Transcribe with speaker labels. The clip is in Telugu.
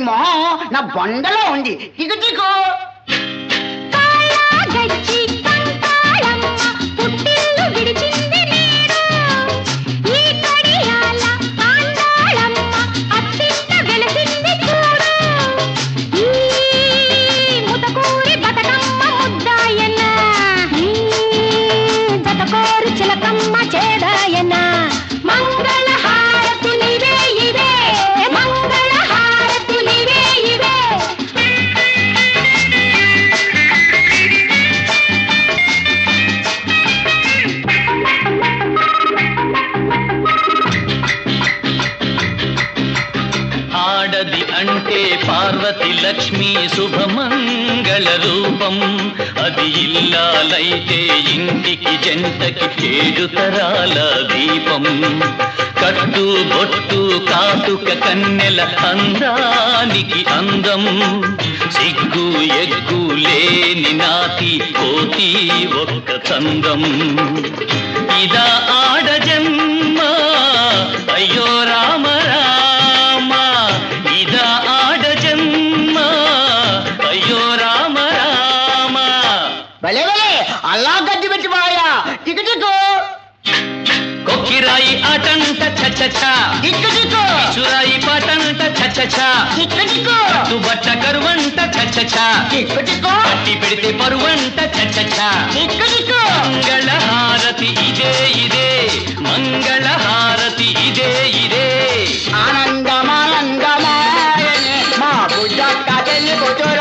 Speaker 1: మొహం నా బొండలో ఉంది టికు టికు
Speaker 2: కాళ్ళగచ్చి కంకాళమ్మ పుట్టిల్లు విడిచింది నేడు. ఈ కడియాల ఆండాళమ్మ అత్తింట వెలసింది చూడు. ఈ ముతకూరి బతకమ్మ ముద్దాయన. ఈ జతకోరి చిలకమ్మ చేదాయన. మంగళ హారతులివే ఇవే మంగళ హారతులివే ఇవే
Speaker 3: ఆడది అంటే పార్వతి లక్ష్మి శుభమంగళ రూపం అది ఇల్లాలైతే ఇంటికి జంటకి ఏడు తరాల దీపం కట్టు బొట్టు కాటుక కన్నెల అందానికి అందం సిగ్గు ఎగ్గు లేని నాతి కోతి ఒక్క చందం ఇదా ఆడజన్మ అయ్యో రామ రామ ఇదా ఆడజన్మ అయ్యో రామ రామ
Speaker 1: భలే భలే అల్లా గడ్డి పెట్టి పోయా టికు టికు
Speaker 3: కొక్కిరాయి ఆటంట చచ్చ
Speaker 1: టిక్కు టిక్కు
Speaker 3: చురాయి పాటంట చచ్చ
Speaker 1: టిక్కు టిక్కు
Speaker 3: బట్ట కరువంట చచ్చ
Speaker 1: టిక్కు టిక్కు
Speaker 3: పట్టి పెడితే పరువంట చచ్చ
Speaker 1: టిక్కు టిక్కు
Speaker 3: మంగళహారతి ఇదే ఇదే మంగళహారతి ఇదే ఇదే
Speaker 1: ఆనందమానందమాయనే మా బుద్ధ కథలు